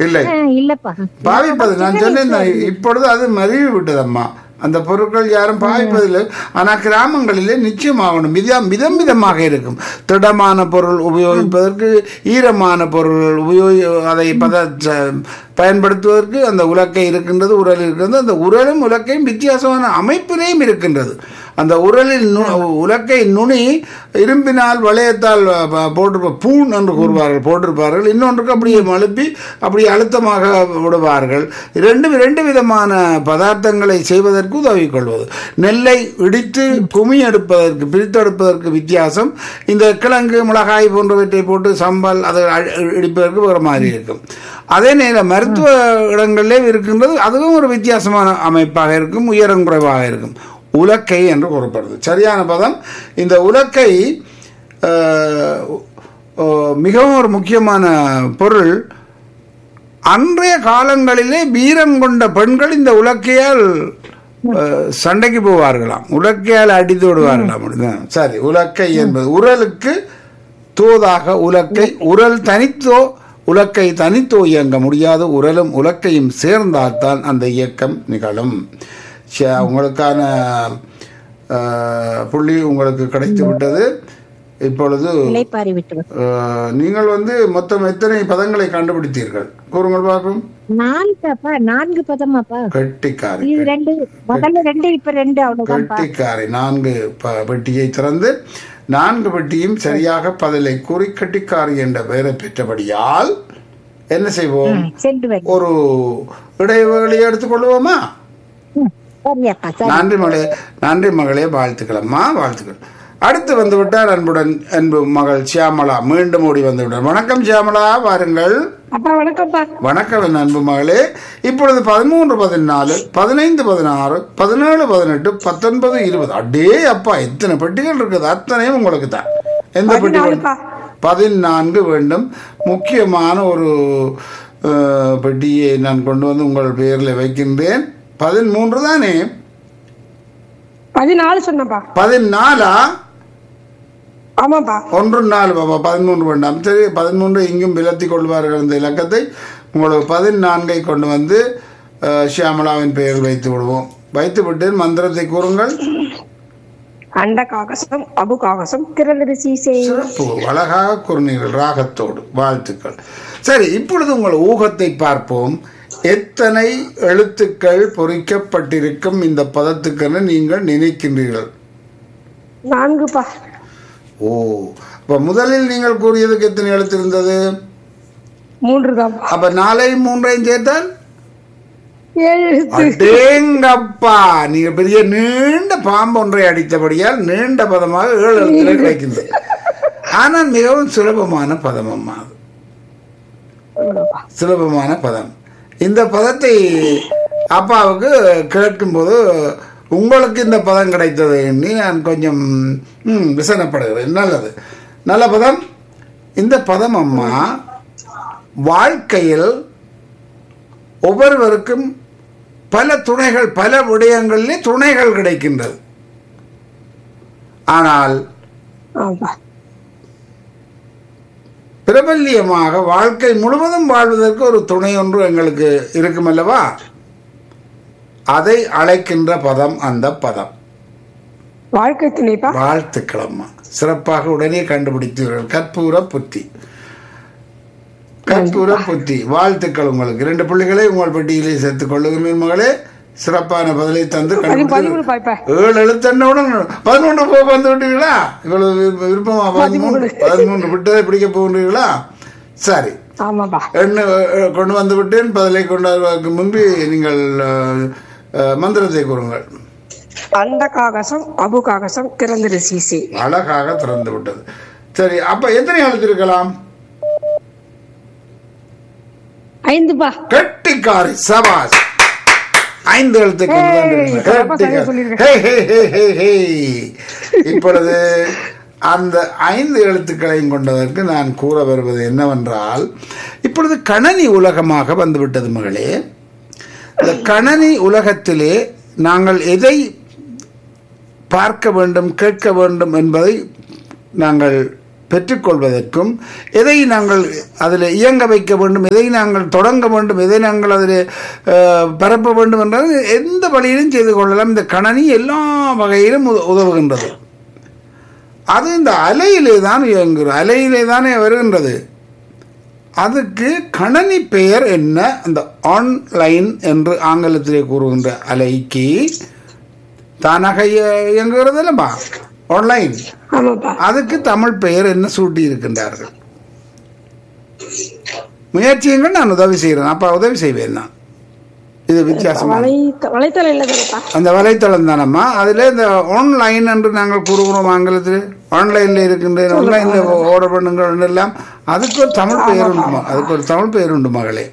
இல்லை ஆ, இல்லப்பா பாவிப்பது நான் சொன்னேன் தான், இப்பொழுது அது மருவி விட்டதம்மா அந்த பொருட்கள் யாரும் பாவிப்பதில்லை ஆனால் கிராமங்களிலே நிச்சயமாகணும் மிதம் மிதம் மிதமாக இருக்கும் திடமான பொருள் உபயோகிப்பதற்கு ஈரமான பொருள் உபயோகி அதை பத ச- பயன்படுத்துவதற்கு அந்த உலக்கை இருக்கின்றது உரல் இருக்கின்றது அந்த உரலும் உலக்கையும் வித்தியாசமான அமைப்பிலேயும் இருக்கின்றது அந்த உரலில் நு- உலக்கை நுனி இரும்பினால் வளையத்தால் ப- போட்டிருப்ப பூன் என்று கூறுவார்கள் போட்டிருப்பார்கள் இன்னொன்றுக்கு அப்படியே மழுப்பி அப்படியே அழுத்தமாக விடுவார்கள் இரண்டு ரெண்டு விதமான பதார்த்தங்களை செய்வதற்கு உதவி கொள்வது நெல்லை இடித்து குமி எடுப்பதற்கு பிரித்தெடுப்பதற்கு வித்தியாசம் இந்த கிழங்கு மிளகாய் போன்றவற்றை போட்டு சம்பல் அதை அழ- இடிப்பதற்கு வேறு மாதிரி இருக்கும் அதே நேரம் மருத்துவ இடங்களிலே இருக்கின்றது அதுவும் ஒரு வித்தியாசமான அமைப்பாக இருக்கும் உயரம் குறைவாக இருக்கும் உலக்கை என்று கூறப்படுது சரியான பதம் இந்த உலக்கை அஹ், அஹ், மிகவும் ஒரு முக்கியமான பொருள் அன்றைய காலங்களிலே வீரம் கொண்ட பெண்கள் இந்த உலக்கையால் அஹ், சண்டைக்கு போவார்களாம் உலக்கையால் அடித்து விடுவார்களாம் அப்படிதான் சரி உலக்கை என்பது உரலுக்கு தோதாக உலக்கை உரல் தனித்தோ உலக்கை தனித்தோ இயங்க முடியாது உரலும் உலக்கையும் சேர்ந்தால்தான் அந்த இயக்கம் நிகழும் ச- உங்களுக்கான அஹ், புள்ளி உங்களுக்கு கிடைத்து விட்டது இப்பொழுது இலைப்பாரி விட்டு அஹ், நீங்கள் வந்து மொத்தம் எத்தனை பதங்களை கண்டுபிடித்தீர்கள் கூறுங்கள் பார்க்கும் நான்குப்பா நான்கு பதமாப்பா கெட்டிக்காரி இது ரெண்டு முதல்ல ரெண்டு இப்ப ரெண்டு அவ்வளவுதான்ப்பா கெட்டிக்காரி நான்கு ப- பெட்டியை திறந்து நான்கு பெட்டியும் சரியாக பதிலை கூறி கெட்டிக்காரி என்ற பெயரை பெற்றபடியால் என்ன செய்வோம் சென்று வை ஒரு இடைவெளியை எடுத்துக்கொள்வோமா ம், சரியாப்பா சரி நன்றி மகளே நன்றி மகளே வாழ்த்துக்கள் அம்மா வாழ்த்துக்கள் அடுத்து வந்து விட்டார் அன்புடன் அன்பு மகள் சியாமளா மீண்டும் ஓடி வந்து விட்டார் வணக்கம் சியாமளா வாருங்கள் அப்பா வணக்கம்ப்பா வணக்கம் என் அன்பு மகளே இப்பொழுது பதிமூன்று பதினாலு பதினைந்து பதினாறு பதினேழு பதினெட்டு பத்தொன்பது இருபது அடே அப்பா எத்தனை பெட்டிகள் இருக்குது அத்தனையும் உங்களுக்கு தான் எந்த பெட்டி வேண்டும்? பதினாலுப்பா. பதினான்கு வேண்டும் முக்கியமான ஒரு அஹ், பெட்டியை நான் கொண்டு வந்து உங்கள் பெயரில் வைக்கின்றேன் பதிமூன்று தானே பதினாலு சொன்னப்பா பதினாலா ஆமாப்பா ஒன்று நாலு பாபா பதிமூன்று வேண்டாம் சரி பதிமூன்று இங்கும் விலத்தி கொள்வார்கள் இந்த இலக்கத்தை உங்களுக்கு பதினான்கை கொண்டு வந்து அஹ், ஷியாமளாவின் பெயர் வைத்து விடுவோம் வைத்து விட்டு மந்திரத்தை கூறுங்கள் அண்ட காகசம் அபு காகசம் திரளது சீசே சிறப்பு அழகாக கூறினீர்கள் ராகத்தோடு வாழ்த்துக்கள் சரி இப்பொழுது உங்கள் ஊகத்தை பார்ப்போம் எத்தனை எழுத்துக்கள் பொறிக்கப்பட்டிருக்கும் இந்த பதத்துக்கென நீங்கள் நினைக்கின்றீர்கள் நான்குப்பா ஓ அப்ப முதலில் நீங்கள் கூறியதுக்கு எத்தனை எழுத்து இருந்தது மூன்று தான்ப்பா அப்ப நாலையும் மூன்றையும் சேர்த்தால் ஏழு எழுத்து அடேங்கப்பா நீங்க பெரிய நீண்ட பாம்பு ஒன்றை அடித்தபடியால் நீண்ட பதமாக ஏழு எழுத்துல கிடைக்கின்றது ஆனால் மிகவும் சுலபமான பதம் அம்மா அது. சுலபமான பதம் இந்த பதத்தை அப்பாவுக்கு கேட்கும்போது உங்களுக்கு இந்த பதம் கிடைத்தது எண்ணி நான் கொஞ்சம் ம், விசனப்படுகிறேன் நல்லது நல்ல பதம் இந்த பதம் அம்மா வாழ்க்கையில் ஒவ்வொருவருக்கும் பல துணைகள் பல விடயங்களிலே துணைகள் கிடைக்கின்றது ஆனால் ஆமாப்பா பிரபல்யமாக வாழ்க்கை முழுவதும் வாழ்வதற்கு ஒரு துணை ஒன்று எங்களுக்கு இருக்கும் அல்லவா அதை அழைக்கின்ற பதம் அந்த பதம் வாழ்க்கை துணைப்பா வாழ்த்துக்கள் அம்மா சிறப்பாக உடனே கண்டுபிடித்தீர்கள் கற்பூர புத்தி கற்பூர புத்தி வாழ்த்துக்கள் உங்களுக்கு இரண்டு புள்ளிகளை உங்கள் பெட்டியிலே சேர்த்துக் கொள்ளுங்கள் மகளே சிறப்பான பதிலை தந்து பதி கண்டுபிடித்து பதிமூணுப்பா இப்ப ஏழு எழுத்தன்னவுடன் பதினொன்று போக வந்து விட்டீங்களா இவ்வளவு விருப்ப- விருப்பமா பதிமூன்று பதிமூன்று விட்டதை பிடிக்க போகின்றீர்களா சரி ஆமாப்பா எண்ணு அஹ், கொண்டு வந்து விட்டேன் பதிலை கொண்டு வருவதற்கு முன்பு நீங்கள் அஹ், அஹ், மந்திரத்தை கூறுங்கள் அண்ட காகசம் அபு காகசம் திறந்தது சீசே அழகாக திறந்து விட்டது சரி அப்ப எத்தனை எழுத்து இருக்கலாம் ஐந்துப்பா கெட்டிக்காரி சபாஸ் ஐந்து எழுத்து கொண்டு வந்திருக்கிறீர்கள். சிறப்பா சரியா கெட்டிக்காரி. சொல்லியிருக்க. ஹே, ஹே, ஹே, ஹே, ஹே. இப்பொழுது அந்த ஐந்து எழுத்துக்களையும் கொண்டதற்கு நான் கூற வருவது என்னவென்றால் இப்பொழுது கணனி உலகமாக வந்துவிட்டது மகளே இந்த கணனி உலகத்திலே நாங்கள் எதை பார்க்க வேண்டும் கேட்க வேண்டும் என்பதை நாங்கள் பெற்றுக்கொள்வதற்கும் எதை நாங்கள் அதில் இயங்க வைக்க வேண்டும் எதை நாங்கள் தொடங்க வேண்டும் எதை நாங்கள் அதில் அஹ், பரப்ப வேண்டும் என்றால் எந்த வழியிலும் செய்து கொள்ளலாம் இந்த கணனி எல்லா வகையிலும் உத- உதவுகின்றது அது இந்த அலையிலே தான் இயங்குகிறது அலையிலே தானே வருகின்றது அதுக்கு கணனி பெயர் என்ன அந்த ஆன்லைன் என்று ஆங்கிலத்திலே கூறுகின்ற அலைக்கு தானாக இய- இயங்குகிறது இல்லப்பா ஆன்லைன் ஆமாப்பா அதுக்கு தமிழ் பெயர் என்ன சூட்டி இருக்கின்றார்கள் முயற்சியுங்கள் நான் உதவி செய்கிறேன் அப்பா உதவி செய்வேன் நான் இது வித்தியாசமா வலை வலைத்தளம் இல்லதானப்பா அந்த வலைத்தளம் தானம்மா அதில் இந்த ஆன்லைன் என்று நாங்கள் கூறுகிறோம் ஆங்கிலத்தில் ஆன்லைனில் இருக்கின்ற ஆன்லைனில் ஆர்டர் பண்ணுங்கள் எல்லாம் அதுக்கு ஒரு தமிழ் பெயர் உண்டு ம- அதுக்கு ஒரு தமிழ் பெயர் உண்டு மகளே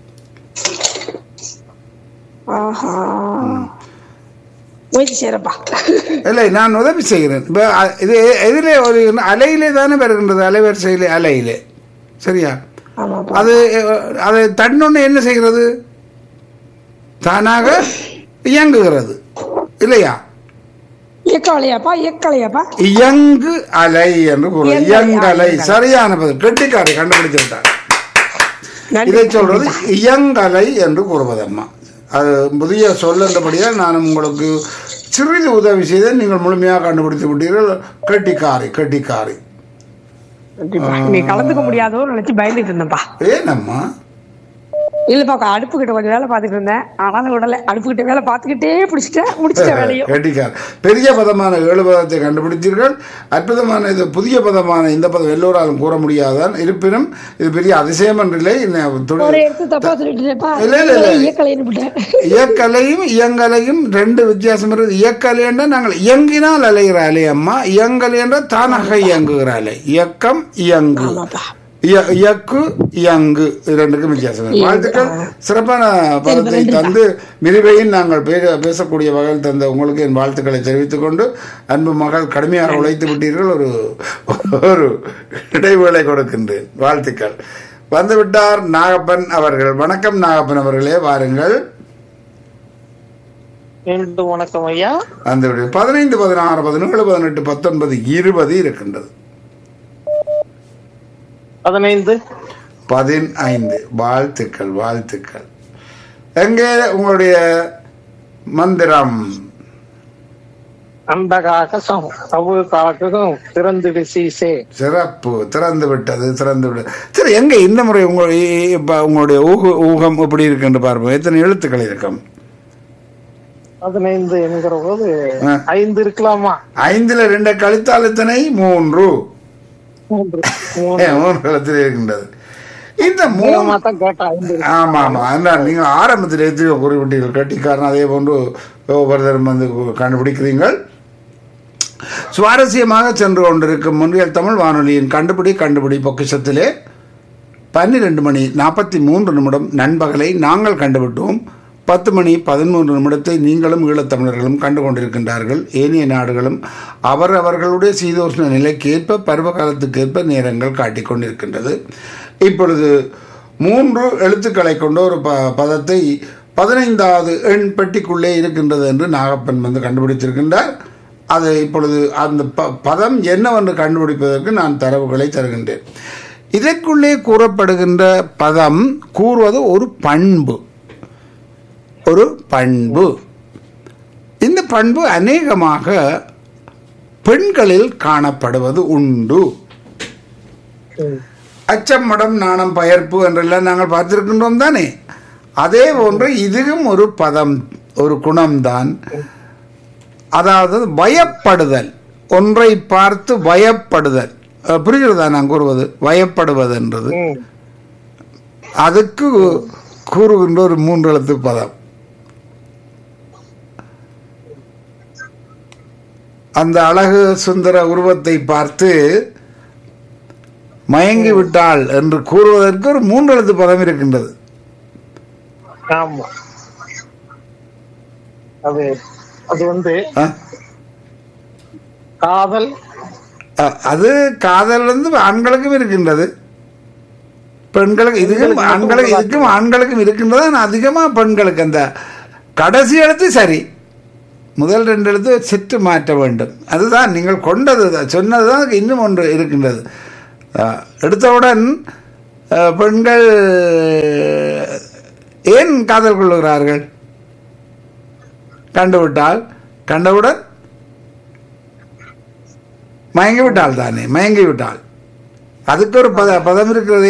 ஆஹா முயற்சி செய்யறப்பா இல்லை நான் உதவி செய்கிறேன் இப்போ அ- இது எதிலே ஒரு அலையிலே தானே வருகின்றது அலைவரிசையிலே அலையிலே சரியா ஆமாப்பா அது அஹ், அதை தன்னொன்று என்ன செய்கிறது தானாக இயங்குகிறது இல்லையா இயக்கவலையாப்பா இயக்கலையாப்பா இயங்கு அலை என்று கூறுவது இயங்கு அலை, இயங்கலை இயங்கலை. சரியான பதில் கெட்டிக்காரை கண்டுபிடித்து விட்டார் நன்றி இதை சொல்றது இயங்கலை என்று கூறுவதம்மா அது புதிய சொல் என்றபடியால் நான் உங்களுக்கு சிறிது உதவி செய்தேன் நீங்கள் முழுமையாக கண்டுபிடித்து விட்டீர்கள் கெட்டிக்காரி கெட்டிக்காரி நன்றிப்பா. நீ கலந்துக்க முடியாதோ நினைச்சு பயந்துட்டு இருந்தேன்ப்பா ஏனம்மா இல்லப்பா அடுப்பு கிட்ட கொஞ்சம் வேலை பார்த்துட்டு இருந்தேன் ஆனாலும் உடல அடுப்பு கிட்ட வேலை பார்த்துக்கிட்டே பிடிச்சிட்டேன் முடிச்சிட்டேன் வேலையும் கெட்டிக்கார் பெரிய பதமான ஏழு பதத்தை கண்டுபிடித்தீர்கள் அற்புதமான இது புதிய பதமான இந்த பதம் எல்லோராலும் கூற முடியாதான் இருப்பினும் இது பெரிய அதிசயம் என்றில்லை இன்னும் ஒரு துணி- எடுத்து தப்பா சொல்லிட்டுப்பா இல்ல, இல்ல, இல்ல. இயக்கலைன்னு விட்டேன் இயக்கலையும் இயங்கலையும் ரெண்டு வித்தியாசம் இருக்குது இயக்கலை என்றால் நாங்கள் இயங்கினால் அலைகிற அலை அம்மா இயங்கலை என்றால் தானாக இயங்குகிற அலை இயக்கம் இயங்கு ஆமாப்பா இய- இயக்கு இயங்கு இது ரெண்டுக்கும் வித்தியாசம் இருக்கு. வாழ்த்துக்கள் சிறப்பான பதத்தை தந்து மிருவையும் நாங்கள் பேச பேசக்கூடிய வகையில் தந்த உங்களுக்கு என் வாழ்த்துக்களை தெரிவித்துக் கொண்டு அன்பு மகள் கடுமையாக உழைத்து விட்டீர்கள் ஒரு ஒரு இடைவேளை கொடுக்கின்றேன் வாழ்த்துக்கள் வந்துவிட்டார் நாகப்பன் அவர்கள் வணக்கம் நாகப்பன் அவர்களே வாருங்கள் மீண்டும் வணக்கம் ஐயா அந்த விட பதினைந்து பதினாறு பதினேழு பதினெட்டு பத்தொன்பது இருபது இருக்கின்றது பதினைந்து பதினைந்து வாழ்த்துக்கள் வாழ்த்துக்கள் எங்கே உங்களுடைய மந்திரம் அந்த காகசம் அவு காகம் திறந்து விசீசே சிறப்பு திறந்து விட்டது திறந்து விட்டது சரி எங்க இந்த முறை உங்களுடைய இப்ப உங்களுடைய ஊக ஊகம் எப்படி இருக்குன்னு பார்ப்போம் எத்தனை எழுத்துக்கள் இருக்கும் பதினைந்து என்கிற போது ஆ. ஐந்து இருக்கலாமா ஐந்துல ரெண்டு கழித்தால் எத்தனை மூன்று மூன்று ஏ, மூன்று எழுத்தில் இருக்கின்றது இந்த மூணு மூணு தான் கேட்டா ஐந்து இருக்கு. ஆமா ஆமா அதனால நீங்கள் ஆரம்பத்தில் எத்தனையோ குறிப்பிட்டீர்கள் கட்டிக்காரன் அதே போன்று ஒவ்வொருத்தரும் வந்து கண்டுபிடிக்கிறீர்கள் சுவாரஸ்யமாக சென்று கொண்டிருக்கும் முன்றியல் தமிழ் வானொலியின் கண்டுபிடி கண்டுபிடி பொக்கிஷத்திலே பன்னிரெண்டு மணி நாற்பத்தி மூன்று நிமிடம் நண்பகலை நாங்கள் கண்டுவிட்டோம் பத்து மணி பதிமூன்று நிமிடத்தை நீங்களும் ஈழத்தமிழர்களும் கண்டு கொண்டிருக்கின்றார்கள் ஏனைய நாடுகளும் அவர் அவர்களுடைய சீதோஷ்ண நிலைக்கேற்ப பருவ காலத்துக்கேற்ப நேரங்கள் காட்டிக் கொண்டிருக்கின்றது இப்பொழுது மூன்று எழுத்துக்களை கொண்ட ஒரு ப பதத்தை பதினைந்தாவது எண் பெட்டிக்குள்ளே இருக்கின்றது என்று நாகப்பன் வந்து கண்டுபிடித்திருக்கின்றார் அது இப்பொழுது அந்த ப பதம் என்னவென்று கண்டுபிடிப்பதற்கு நான் தரவுகளை தருகின்றேன் இதற்குள்ளே கூறப்படுகின்ற பதம் கூறுவது ஒரு பண்பு ஒரு பண்பு இந்த பண்பு அநேகமாக பெண்களில் காணப்படுவது உண்டு அச்சம் மடம் நாணம் பயர்ப்பு என்றெல்லாம் நாங்கள் பார்த்திருக்கின்றோம் தானே அதே போன்று இதுவும் ஒரு பதம் ஒரு குணம்தான் அதாவது பயப்படுதல் ஒன்றை பார்த்து பயப்படுதல் அஹ், புரிகிறதா நான் கூறுவது பயப்படுவது என்றது ம். அதுக்கு கூறுகின்ற ஒரு மூன்று எழுத்து பதம் அந்த அழகு சுந்தர உருவத்தை பார்த்து மயங்கி விட்டாள் என்று கூறுவதற்கு ஒரு மூன்று எழுத்து பதம் இருக்கின்றது ஆமா அது அது வந்து ஆ? காதல் அ- அது காதல் வந்து ஆண்களுக்கும் இருக்கின்றது பெண்களுக்கு இதுக்கும் ஆண்களுக்கு இதுக்கும் ஆண்களுக்கும் இருக்கின்றது ஆனால் அதிகமாக பெண்களுக்கு அந்த கடைசி எழுத்து சரி முதல் ரெண்டு எழுத்து சற்று மாற்ற வேண்டும் அதுதான் நீங்கள் கொண்டது தான் சொன்னது தான் இன்னும் ஒன்று இருக்கின்றது அஹ், எடுத்தவுடன் அஹ், பெண்கள் ஏன் காதல் கொள்ளுகிறார்கள் கண்டுவிட்டால் கண்டவுடன் மயங்கி விட்டாள் தானே மயங்கி விட்டாள் அதுக்கு ஒரு பத பதம் இருக்கிறதே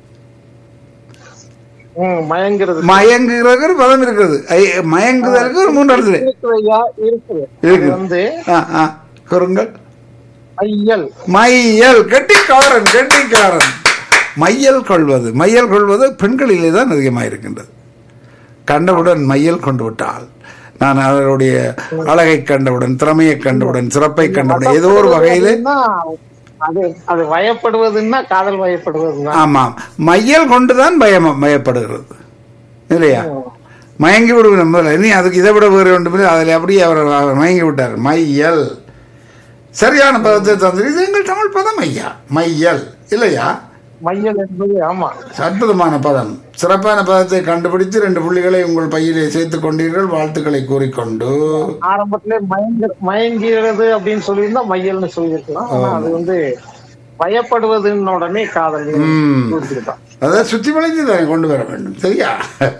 ம், மயங்கிறது மயங்குகிறதுக்கு ஒரு பதம் இருக்கிறது ஐ- மயங்குதலுக்கு ஒரு மூன்று இடத்துல இருக்குது ஐயா இருக்குது அது இருக்கு. வந்து ஆ, ஆ, கூறுங்கள் ஐயல் மையல் கெட்டிக்காரன் கெட்டிக்காரன் மையல் கொள்வது மையல் கொள்வது பெண்களிலே தான் அதிகமாக இருக்கின்றது கண்டவுடன் மையல் கொண்டு விட்டால் நான் அவருடைய அழகை கண்டவுடன் திறமையை கண்டவுடன் சிறப்பை கண்டவுடன் ஏதோ ஒரு வகையிலே அது அது வயப்படுவதுன்னா காதல் வயப்படுவதுன்னா ஆமாம் மையல் கொண்டுதான் பயம் பயப்படுகிறது இல்லையா மயங்கி விடுவேன் முதல்ல இனி அதுக்கு இதை விட வேறு ஒன்று அதில் அப்படியே அவர் அவர் மயங்கி விட்டார் மையல் சரியான பதத்தை தந்து இது எங்கள் தமிழ் பதம் ஐயா மையல் இல்லையா மையல் என்பது ஆமா அற்புதமான பதம் சிறப்பான பதத்தை கண்டுபிடித்து ரெண்டு புள்ளிகளை உங்கள் பையிலே சேர்த்துக் கொண்டீர்கள் வாழ்த்துக்களை கூறிக்கொண்டு ஆரம்பத்திலே மயங்க மயங்கிறது அப்படின்னு சொல்லியிருந்தா மையல்னு சொல்லியிருக்கலாம் ஆனா அது வந்து பயப்படுவதுன்னு உடனே காதல் ம். புரிஞ்சுக்கிட்டோம். அதை சுத்தி வளைத்து தானே கொண்டு வர வேண்டும் சரியா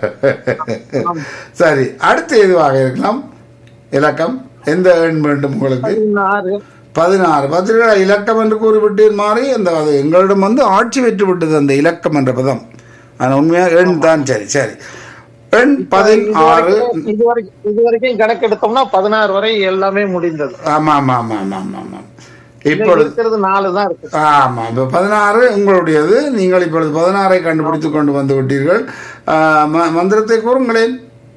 சரி அடுத்து எதுவாக இருக்கலாம் இலக்கம் எந்த எண் வேண்டும் உங்களுக்கு பதினாறு பதினாறு பத்திரிகை இலக்கம் என்று கூறிவிட்டேன் மாறி அந்த அது எங்களிடம் வந்து ஆட்சி பெற்று விட்டது அந்த இலக்கம் என்ற பதம் ஆனால் உண்மையாக எண் தான் சரி சரி எண் பதினாறு இது வரைக்கும் இது வரைக்கும் கணக்கு எடுத்தோம்னா பதினாறு வரை எல்லாமே முடிந்தது ஆமா ஆமா ஆமா ஆமா ஆமா ஆமா இதுல இப்பொழுது இருக்கிறது நாலு தான் இருக்கு ஆமா இப்போ பதினாறு உங்களுடையது நீங்கள் இப்பொழுது பதினாறை கண்டுபிடித்து கொண்டு வந்து விட்டீர்கள் ஆ, ம- மந்திரத்தை கூறுங்களேன்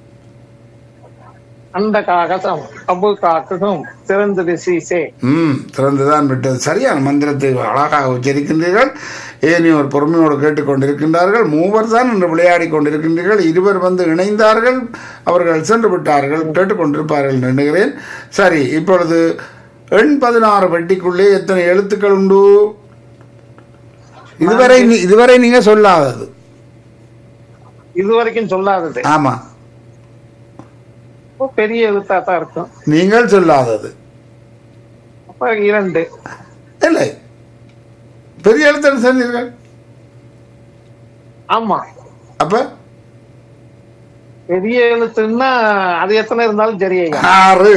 அந்த காகசம் அபு காக்கும் திறந்தது சீசே ம் திறந்துதான் விட்டது சரியான மந்திரத்தை அழகாக உச்சரிக்கின்றீர்கள் ஏனையோர் பொறுமையோடு கேட்டுக்கொண்டிருக்கின்றார்கள் மூவர் தான் இன்று விளையாடி கொண்டிருக்கின்றீர்கள் இருவர் வந்து இணைந்தார்கள் அவர்கள் சென்று விட்டார்கள் கேட்டுக்கொண்டிருப்பார்கள் என்று எண்ணுகிறேன் சரி இப்பொழுது எண் பதினாறு பெட்டிக்குள்ளே எத்தனை எழுத்துக்கள் உண்டு இதுவரை நீ- இதுவரை நீங்க சொல்லாதது இது வரைக்கும் சொல்லாதது ஆமா அப்போ பெரிய எழுத்தா தான் இருக்கும் நீங்கள் சொல்லாதது அப்ப இரண்டு இல்லை பெரிய எழுத்து சொன்னீர்கள் ஆமா அப்ப பெரிய எழுத்துன்னா அது எத்தனை இருந்தாலும் சரி ஐயா ஆறு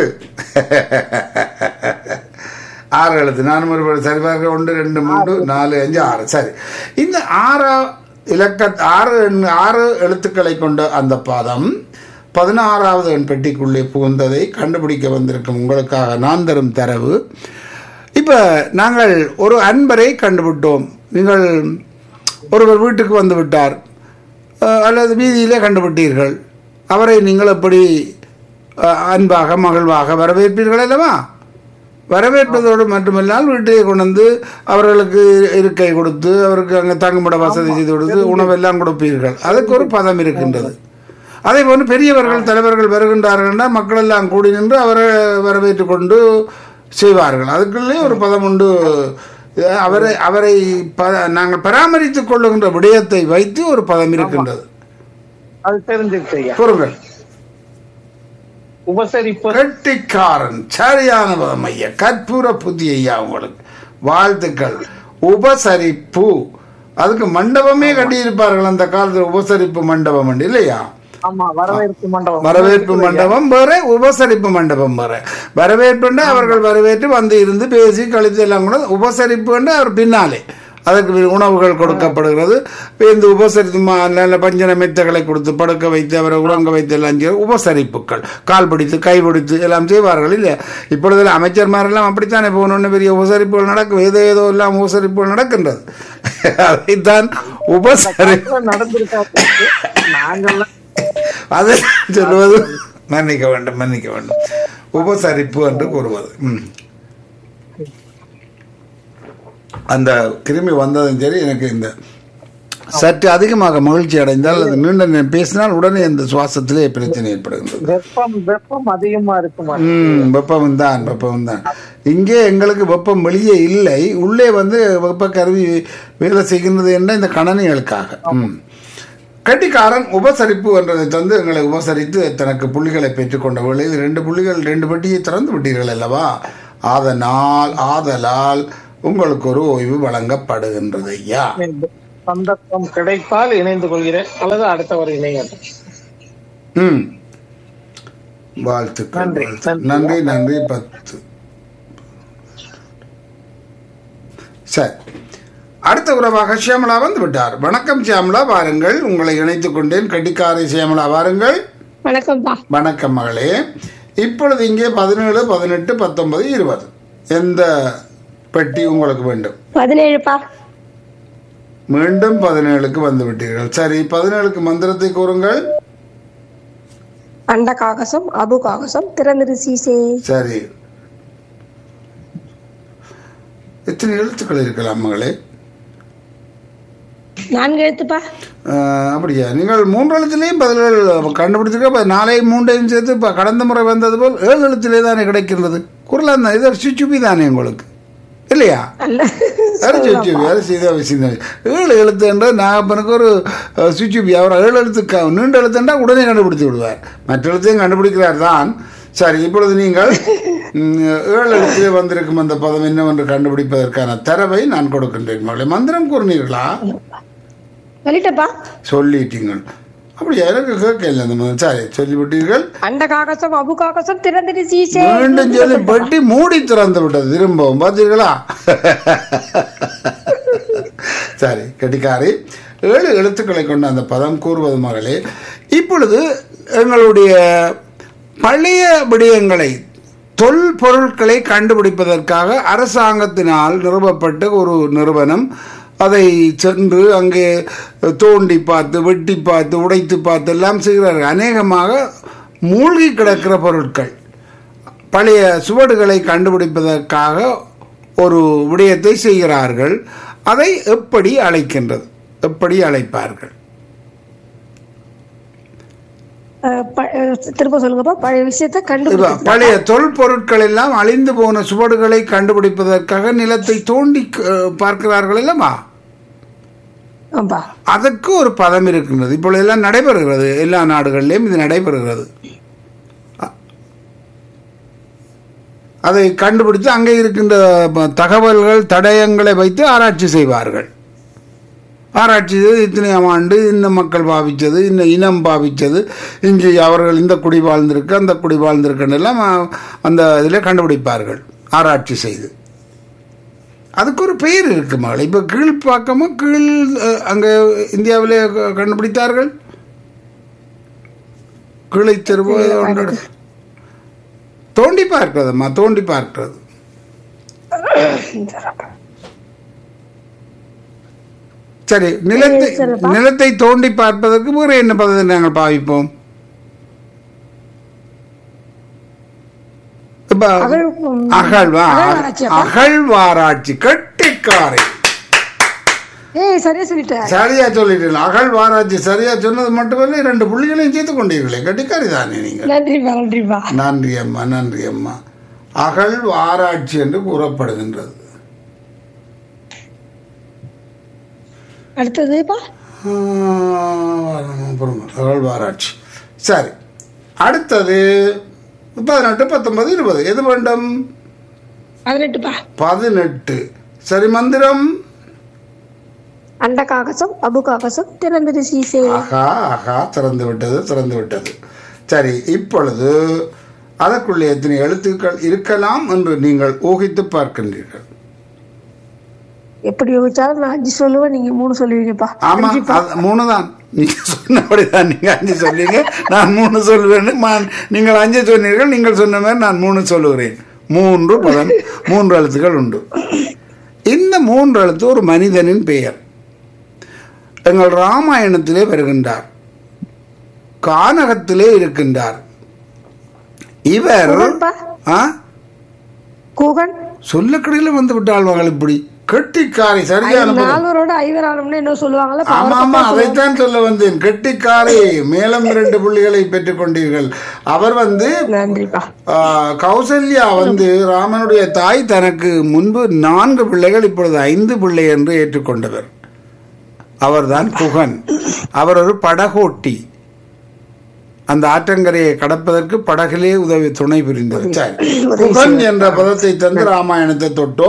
ஆறு எழுத்து நான் ஒரு சரி பார்க்க ஒன்று ரெண்டு மூன்று நாலு அஞ்சு ஆறு சரி இந்த ஆறா இலக்க ஆறு எண்- ஆறு எழுத்துக்களை கொண்ட அந்த பதம் பதினாறாவது எண் பெட்டிக்குள்ளே புகுந்ததை கண்டுபிடிக்க வந்திருக்கும் உங்களுக்காக நான் தரும் தரவு இப்போ நாங்கள் ஒரு அன்பரை கண்டுபிட்டோம் நீங்கள் ஒருவர் வீட்டுக்கு வந்து விட்டார் அஹ், அல்லது வீதியிலே கண்டுபிட்டீர்கள் அவரை நீங்கள் எப்படி அஹ், அன்பாக மகிழ்வாக வரவேற்பீர்கள் அல்லவா வரவேற்பதோடு மட்டுமல்லால் வீட்டிலே கொண்டு வந்து அவர்களுக்கு இருக்கை கொடுத்து அவருக்கு அங்கே தங்குமிட வசதி செய்து கொடுத்து உணவெல்லாம் கொடுப்பீர்கள் அதுக்கு ஒரு பதம் இருக்கின்றது அதே போன்று பெரியவர்கள் தலைவர்கள் வருகின்றார்கள் என்றால் மக்கள் எல்லாம் கூடி நின்று அவரை வரவேற்று கொண்டு செய்வார்கள் அதுக்குள்ளே ஒரு பதம் உண்டு அவரை அவரை ப நாங்கள் பராமரித்துக் கொள்ளுகின்ற விடயத்தை வைத்து ஒரு பதம் இருக்கின்றது அது தெரிஞ்சிருச்சு ஐயா கூறுங்கள் உபசரிப்பு கெட்டிக்காரன் சரியான பதம் ஐயா கற்பூர புத்தி ஐயா உங்களுக்கு வாழ்த்துக்கள் உபசரிப்பு அதுக்கு மண்டபமே கட்டியிருப்பார்கள் அந்த காலத்தில் உபசரிப்பு மண்டபம் உண்டு இல்லையா ஆமா வரவேற்பு மண்டபம் வரவேற்பு மண்டபம் வேற உபசரிப்பு மண்டபம் வேற வரவேற்புன்னா அவர்கள் வரவேற்று வந்து இருந்து பேசி கழித்து எல்லாம் கூட உபசரிப்புன்னா அவர் பின்னாலே அதற்கு உணவுகள் கொடுக்கப்படுகிறது இப்ப இந்த உபசரித்து மா- நல்ல பஞ்சன மெத்தகளை கொடுத்து படுக்க வைத்து அவரை உறங்க வைத்து எல்லாம் செய்ய உபசரிப்புகள் கால் பிடித்து கை பிடித்து எல்லாம் செய்வார்கள் இல்லையா இப்பொழுது அமைச்சர்மாரெல்லாம் அப்படித்தானே போகணுன்னு பெரிய உபசரிப்புகள் நடக்கும் ஏதோ ஏதோ எல்லாம் உபசரிப்புகள் நடக்கின்றது அதைத்தான் உபசரிப்பு நடந்திருக்காங்க நாங்கெல்லாம் அது சொல்லுவது மன்னிக்க வேண்டும் மன்னிக்க வேண்டும் உபசரிப்பு என்று கூறுவது ம். அந்த கிருமி வந்ததும் சரி எனக்கு இந்த சற்று அதிகமாக மகிழ்ச்சி அடைந்தால் அது நீண்ட நேரம் பேசினால் உடனே இந்த சுவாசத்திலே பிரச்சனை ஏற்படுகின்றது வெப்பம் வெப்பம் அதிகமா இருக்குமா ம் வெப்பம் தான் வெப்பம் தான் இங்கே எங்களுக்கு வெப்பம் வெளியே இல்லை உள்ளே வந்து வெப்ப கருவி வேலை செய்கின்றது என்ற இந்த கணனிகளுக்காக ம் கட்டிக்காரன் உபசரிப்பு என்றதை தந்து எங்களை உபசரித்து தனக்கு புள்ளிகளை பெற்றுக்கொண்ட வேளையில் ரெண்டு புள்ளிகள் ரெண்டு பெட்டியை திறந்து விட்டீர்கள் அல்லவா ஆதனால் ஆதலால் உங்களுக்கு ஒரு ஓய்வு வழங்கப்படுகின்றது ஐயா சந்தர்ப்பம் கிடைத்தால் இணைந்து கொள்கிறேன் அல்லது அடுத்தவர் இணையட்டும் ம் வாழ்த்துக்கள் நன்றி, வாழ்த்துக்கள். நன்றி. நன்றி நன்றி பத்து சரி அடுத்த உறவாக சியாமலா வந்து விட்டார் வணக்கம் சியாமலா வாருங்கள் உங்களை இணைத்துக் கொண்டேன் கட்டிக்காரை சியாமலா வாருங்கள் வணக்கம்ப்பா வணக்கம் மகளே இப்பொழுது இங்கே பதினேழு பதினெட்டு பத்தொன்பது இருபது எந்த பெட்டி உங்களுக்கு வேண்டும் பதினேழுப்பா மீண்டும் பதினேழுக்கு வந்து விட்டீர்கள் சரி பதினேழுக்கு மந்திரத்தை கூறுங்கள் அண்ட காகசம் அபு காகசம் திறந்திரு சீசே சரி எத்தனை எழுத்துக்கள் இருக்கலாம் மகளே நான்கு எழுத்துப்பா ஆஹ், அப்படியா நீங்கள் மூன்று எழுத்துலேயும் பதில்கள் கண்டுபிடிச்சிருக்க இப்ப நாளையும் மூன்றையும் சேர்த்து இப்போ கடந்த முறை வந்தது போல் ஏழு எழுத்திலே தானே கிடைக்கின்றது குரல் தான் இது சுச்சுப்பி தானே உங்களுக்கு இல்லையா அல்ல அது சுச்சுப்பி அது சீதா சீதா ஏழு எழுத்துன்ற நாகப்பனுக்கு ஒரு அஹ், சுச்சுப்பி அவர் ஏழு எழுத்து க- நீண்ட எழுத்துண்டா உடனே கண்டுபிடித்து விடுவார் மற்ற எழுத்தையும் கண்டுபிடிக்கிறார் தான் சரி இப்பொழுது நீங்கள் ம், ஏழு எழுத்திலே வந்திருக்கும் அந்த பதம் என்னவென்று கண்டுபிடிப்பதற்கான தரவை நான் கொடுக்கின்றேன் மகளே மந்திரம் கூறினீர்களா சொல்லிட்டப்பா சொல்லிட்டீங்கள் அப்படியா எனக்கு கேட்கல அந்த மாதிரி சரி சொல்லிவிட்டீர்கள் அண்ட காகசம் அபு காகசம் திறந்திரு சீசே மீண்டும் சொல்லி பெட்டி மூடி திறந்து விட்டது திரும்பவும் பார்த்தீர்களா சரி கெட்டிக்காரி ஏழு எழுத்துக்களை கொண்ட அந்த பதம் கூறுவது மகளே இப்பொழுது எங்களுடைய பழைய விடயங்களை தொல் பொருட்களை கண்டுபிடிப்பதற்காக அரசாங்கத்தினால் நிறுவப்பட்ட ஒரு நிறுவனம் அதை சென்று அங்கே தோண்டி பார்த்து வெட்டி பார்த்து உடைத்து பார்த்து எல்லாம் செய்கிறார்கள் அநேகமாக மூழ்கி கிடக்கிற பொருட்கள் பழைய சுவடுகளை கண்டுபிடிப்பதற்காக ஒரு விடயத்தை செய்கிறார்கள் அதை எப்படி அழைக்கின்றது எப்படி அழைப்பார்கள் அஹ், ப- அஹ், திரும்ப சொல்லுங்கப்பா பழைய விஷயத்த இப்ப கண்டுபிடிச்சு பழைய தொல்பொருட்கள் எல்லாம் அழிந்து போன சுவடுகளை கண்டுபிடிப்பதற்காக நிலத்தை தோண்டி அஹ், பார்க்கிறார்கள் அல்லவா ஆம்பா அதற்கு ஒரு பதம் இருக்கின்றது இப்பொழுது எல்லாம் நடைபெறுகிறது எல்லா நாடுகளிலும் இது நடைபெறுகிறது அ- அதை கண்டுபிடித்து அங்கே இருக்கின்ற ப- தகவல்கள் தடயங்களை வைத்து ஆராய்ச்சி செய்வார்கள் ஆராய்ச்சி செய்து இத்தனையாம் ஆண்டு இந்த மக்கள் பாவித்தது இந்த இனம் பாவித்தது இங்கே அவர்கள் இந்த குடி வாழ்ந்திருக்கு அந்த குடி வாழ்ந்திருக்குன்னு எல்லாம் அ, அந்த இதில் கண்டுபிடிப்பார்கள் ஆராய்ச்சி செய்து அதுக்கு ஒரு பெயர் இருக்கு மகள் இப்போ கீழ்ப்பாக்கமும் கீழ் அஹ், அங்கே இந்தியாவிலே க- கண்டுபிடித்தார்கள் கீழை தெருவோ ஏதோ ஒன்று. தோண்டி பார்க்கிறதும்மா தோண்டி பார்க்கிறது சரி நிலத்தை நிலத்தை தோண்டி பார்ப்பதற்கு வேறு என்ன பதத்தை நாங்கள் பாவிப்போம் இப்ப அகழ்- அகழ்வா அகழ்வாராய்ச்சியாப்பா? அகழ்வாராய்ச்சி கட்டிக்காரை ஏய் சரியா சொல்லிட்டேன் சரியா சொல்லிட்டீங்க அகழ்வாராய்ச்சி சரியா சொன்னது மட்டுமல்ல இரண்டு புள்ளிகளையும் சேர்த்து கொண்டீர்களே கட்டிக்காரி தானே நீங்கள் நன்றிப்பா நன்றிப்பா நன்றி அம்மா நன்றி அம்மா அகழ்வாராய்ச்சி என்று கூறப்படுகின்றது அடுத்ததுப்பா அகழ்வாராய்ச்சி சரி அடுத்தது பதினெட்டு பத்தொன்பது இருபது எது வேண்டும் பதினெட்டுப்பா பதினெட்டு சரி மந்திரம் அண்ட காகசம் அபு காகசம் திறந்திரு சீசே ஆஹா ஆஹா திறந்து விட்டது திறந்து விட்டது சரி இப்பொழுது அதற்குள்ளே எத்தனை எழுத்துக்கள் இருக்கலாம் என்று நீங்கள் ஊகித்து பார்க்கின்றீர்கள் எப்படி யோசிச்சாலும் நான் அஞ்சு சொல்லுவேன் நீங்க மூணு சொல்லுவீங்கப்பா ஆமா அது மூணு தான் நீங்க சொன்னபடிதான் நீங்க அஞ்சு சொன்னீங்க நான் மூணு சொல்லுவேன் நான் நீங்கள் அஞ்சு சொன்னீர்கள் நீங்கள் சொன்ன மாதிரி நான் மூணு சொல்லுகிறேன் மூன்று பதம் மூன்று எழுத்துக்கள் உண்டு இந்த மூன்று எழுத்து ஒரு மனிதனின் பெயர் எங்கள் ராமாயணத்திலே வருகின்றார் கானகத்திலே இருக்கின்றார் இவர் குகன்பா ஆ குகன் சொல்லக்கடையில் வந்து விட்டாள் மகள் இப்படி கெட்டிக்காரி சரியான பதில். நால்வரோட ஐவரானம்னு என்ன சொல்லுவாங்கல்ல அப்ப ஆமா அவரை ஆமா தப்பா அதைத்தான் சொல்ல வந்தேன் கெட்டிக்காரி மேலும் இரண்டு புள்ளிகளை பெற்றுக் கொண்டீர்கள் அவர் வந்து சொல்லுவாங்க. நன்றிப்பா ஆ, கௌசல்யா வந்து ராமனுடைய தாய் தனக்கு முன்பு நான்கு பிள்ளைகள் இப்பொழுது ஐந்து பிள்ளை என்று ஏற்றுக்கொண்டவர் அவர்தான் குகன் அவர் ஒரு படகோட்டி அந்த ஆற்றங்கரையை கடப்பதற்கு படகிலே உதவி துணை புரிந்தது சரி. குகன் என்ற பதத்தை தந்து ராமாயணத்தை தொட்டோம்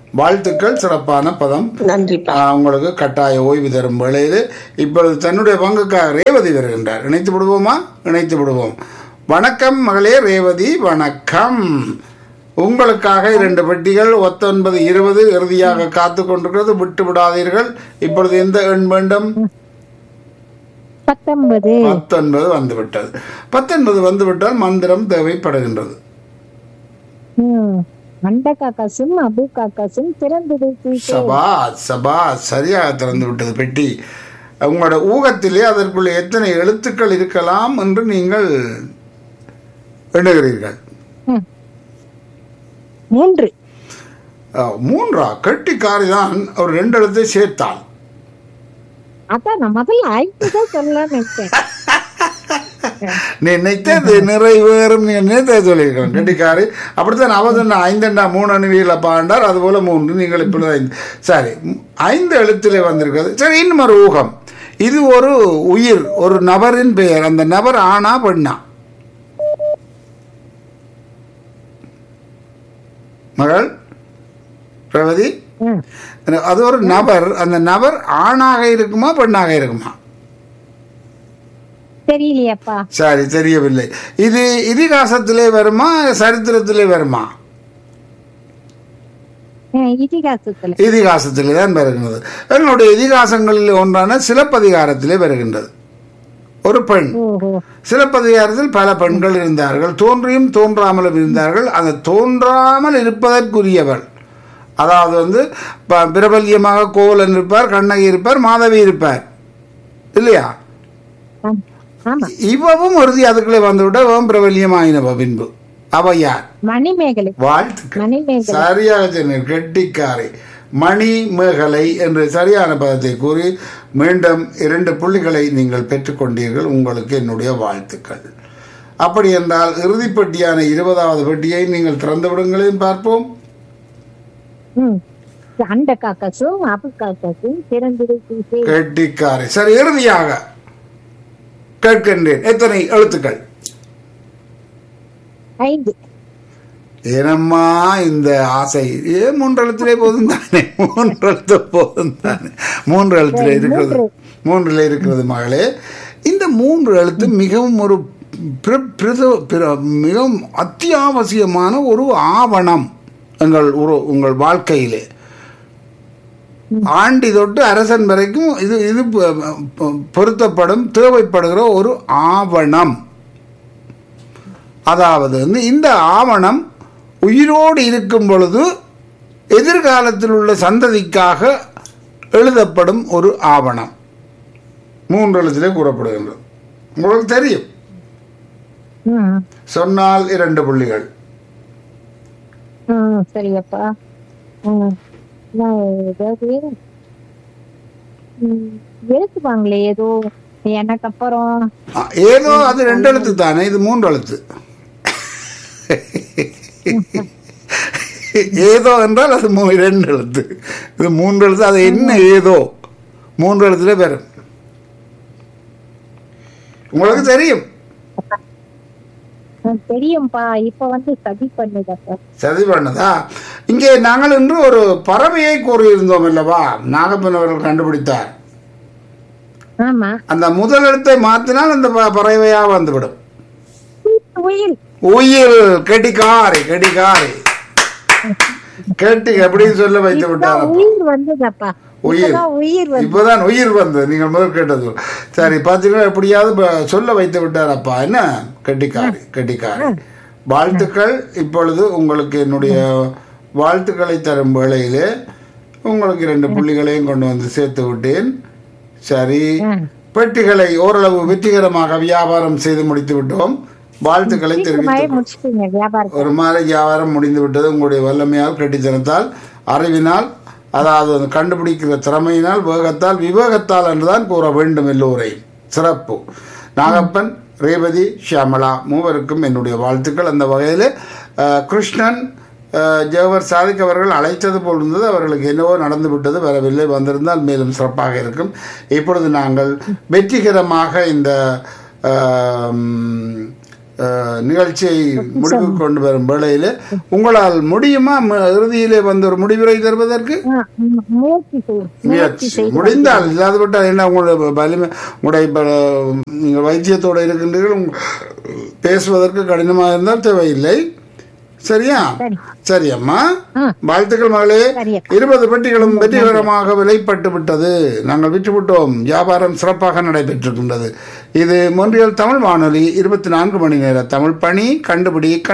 வாழ்த்துக்கள் சிறப்பான பதம் நன்றிப்பா ஆஹ், உங்களுக்கு கட்டாய ஓய்வு தரும் வேளையில் இப்பொழுது தன்னுடைய பங்குக்காக ரேவதி வருகின்றார் இணைத்து விடுவோமா இணைத்து விடுவோம் வணக்கம் மகளே ரேவதி வணக்கம் உங்களுக்காக இரண்டு பெட்டிகள் ஒத்தொன்பது இருபது இறுதியாக காத்து கொண்டிருக்கிறது விட்டு விடாதீர்கள் இப்பொழுது எந்த எண் வேண்டும் பத்தொன்பது பத்தொன்பது வந்துவிட்டது பத்தொன்பது வந்துவிட்டால் மந்திரம் தேவைப்படுகின்றது ம். அண்ட காக்காசும் அபு காக்காசும் திறந்து வைத்து சபா சபா சரியாக திறந்து விட்டது பெட்டி உங்களோட ஊகத்திலே அதற்குள்ள எத்தனை எழுத்துக்கள் இருக்கலாம் என்று நீங்கள் எண்ணுகிறீர்கள் ம். மூன்று அஹ், மூன்றா கெட்டிக்காரி தான் ஒரு ரெண்டு எழுத்தை சேர்த்தாள் அதான் நான் முதல்ல ஐந்து தான் சொல்லலாம்னு நினைச்சேன் நீ நினைத்தது நிறைவேறும் நீ நினைத்தது சொல்லியிருக்கிறேன் கெட்டிக்காரி அப்படித்தான் அவ சொன்ன ஐந்தண்டா மூணு அணுவியில் பாண்டார் அதுபோல மூன்று நீங்கள் இப்பொழுது ஐந்து சரி ஐந்து எழுத்திலே வந்திருக்கிறது சரி இன்னும் ஒரு ஊகம் இது ஒரு உயிர் ஒரு நபரின் பெயர் அந்த நபர் ஆனா பெண்ணா மகள் பிரவதி ம். அது ஒரு நபர் அந்த நபர் ஆணாக இருக்குமா பெண்ணாக இருக்குமா தெரியலையாப்பா சரி தெரியவில்லை இது இதிகாசத்திலே வருமா சரித்திரத்திலே வருமா ம், இதிகாசத்துல இதிகாசத்திலே தான் வருகின்றது எங்களுடைய இதிகாசங்களில் ஒன்றான சிலப்பதிகாரத்திலே வருகின்றது ஒரு பெண் ஓஹோ சிலப்பதிகாரத்தில் பல பெண்கள் இருந்தார்கள் தோன்றியும் தோன்றாமலும் இருந்தார்கள் அந்த தோன்றாமல் இருப்பதற்குரியவள் அதாவது வந்து ப- பிரபல்யமாக கோவலன் இருப்பார் கண்ணகி இருப்பார் மாதவி இருப்பார் இல்லையா ஆம். ஆமா இவவும் உறுதி அதுக்குள்ளே வந்துவிட்ட இவன் பிரபல்யமாயினவ பின்பு அவ யார் மணிமேகலை வாழ்த்துக்கள் மணிமேகலை சரியாக சொன்னீர் கெட்டிக்காரை மணி மேகலை என்று சரியான பதத்தை கூறி மீண்டும் இரண்டு புள்ளிகளை நீங்கள் பெற்றுக்கொண்டீர்கள் உங்களுக்கு என்னுடைய வாழ்த்துக்கள் அப்படி என்றால் இறுதிப் பெட்டியான இருபதாவது பெட்டியை நீங்கள் திறந்து விடுங்களேன் பார்ப்போம் ம். அண்ட காக்காசும் அபு காக்காசும் திறந்து வைத்து கெட்டிக்காரை சரி இறுதியாக கேட்கின்றேன் எத்தனை எழுத்துக்கள் ஐந்து ஏனம்மா இந்த ஆசை ஏ மூன்று எழுத்திலே போதும் தானே மூன்று எழுத்து போதும் தானே மூன்று எழுத்திலே இருக்கிறது மூன்றில் இருக்கிறது மகளே இந்த மூன்று எழுத்து மிகவும் ஒரு பிர- பிரத- பிர- மிகவும் அத்தியாவசியமான ஒரு ஆவணம் எங்கள் ஒரு உங்கள் வாழ்க்கையிலே ஆண்டி தொட்டு அரசன் வரைக்கும் இது இது பொ- பொ- பொருத்தப்படும் தேவைப்படுகிற ஒரு ஆவணம் அதாவது வந்து இந்த ஆவணம் உயிரோடு இருக்கும் பொழுது எதிர்காலத்தில் உள்ள சந்ததிக்காக எழுதப்படும் ஒரு ஆவணம் மூன்று எழுத்திலே கூறப்படுகின்றது உங்களுக்கு தெரியும் ம். சொன்னால் இரண்டு புள்ளிகள் ம், சரியப்பா ம். நான் ஏதாவது ம், எழுத்துவாங்களே ஏதோ எனக்கு அப்புறம் ஆ, ஏதோ அது ரெண்டு எழுத்து தானே இது மூன்று எழுத்து ஏதோ என்றால் அது மூ ரெண்டு எழுத்து இது மூன்று எழுத்து அது என்ன ஏதோ மூன்று எழுத்துல வரும் உங்களுக்கு தெரியும் ம், தெரியும்பா இப்ப வந்து சதி பண்ணுதப்பா சதி பண்ணதா இங்கே நாங்கள் இன்று ஒரு பறவையை கூறியிருந்தோம் அல்லவா நாகப்பன் அவர்கள் கண்டுபிடித்தார் ஆமா அந்த முதல் எழுத்தை மாற்றினால் அந்த ப- பறவையா வந்துவிடும் உயில் உயிர் கெட்டிக்காரி கெட்டிக்காரி கேட்டி எப்படி சொல்ல வைத்து விட்டார் அப்பா. உயிர் வந்ததப்பா உயிர் இப்பதான் உயிர் வந்து இப்பதான் உயிர் வந்தது நீங்கள் முதல் கேட்டது சரி பாத்தீங்கன்னா எப்படியாவது ப- சொல்ல வைத்து விட்டார் அப்பா என்ன கெட்டிக்காரி கெட்டிக்காரி வாழ்த்துக்கள் இப்பொழுது உங்களுக்கு என்னுடைய வாழ்த்துக்களை தரும் வேளையிலே உங்களுக்கு இரண்டு புள்ளிகளையும் கொண்டு வந்து சேர்த்து விட்டேன் சரி பெட்டிகளை ஓரளவு வெற்றிகரமாக வியாபாரம் செய்து முடித்து விட்டோம் வாழ்த்துக்களை மழை தெரிவித்து முடிச்சுட்டீங்க வியாபாரம் ஒரு மாதிரி வியாபாரம் முடிந்து விட்டது உங்களுடைய வல்லமையால் கட்டித்தனத்தால் அறிவினால் அதாவது அந்த கண்டுபிடிக்கிற திறமையினால் வேகத்தால் விவேகத்தால் என்றுதான் கூற வேண்டும் எல்லோரையும் சிறப்பு நாகப்பன் ரேவதி ஷியாமலா மூவருக்கும் என்னுடைய வாழ்த்துக்கள் அந்த வகையில் அஹ், கிருஷ்ணன் அஹ், ஜவஹர் சாதிக் அவர்கள் அழைத்தது போல் இருந்தது அவர்களுக்கு என்னவோ நடந்து விட்டது வரவில்லை வந்திருந்தால் மேலும் சிறப்பாக இருக்கும் இப்பொழுது நாங்கள் வெற்றிகரமாக இந்த ஆம், அஹ், நிகழ்ச்சியை முடிவுக்கு கொண்டு வரும் வேளையில் உங்களால் முடியுமா ம- இறுதியிலே வந்து ஒரு முடிவுரை தருவதற்கு ஆ, ம், முயற்சி செய்யும் முயற்சி முடிந்தால் இல்லாத விட்டால் என்ன உங்களுடைய வலிமை உங்களுடைய இப்ப, நீங்கள் வைத்தியத்தோடு இருக்கின்றீர்கள் உங்க- பேசுவதற்கு கடினமாக இருந்தால் தேவையில்லை சரியா சரி. சரி அம்மா ஆ. வாழ்த்துக்கள் மகளே சரி அக்கா. இருபது பெட்டிகளும் வெற்றிகரமாக விலைப்பட்டு விட்டது நாங்கள் விற்றுவிட்டோம் வியாபாரம் சிறப்பாக நடைபெற்றிருக்கின்றது இது மொன்றியல் தமிழ் வானொலி இருபத்தி நான்கு மணி நேர தமிழ் பணி கண்டுபிடி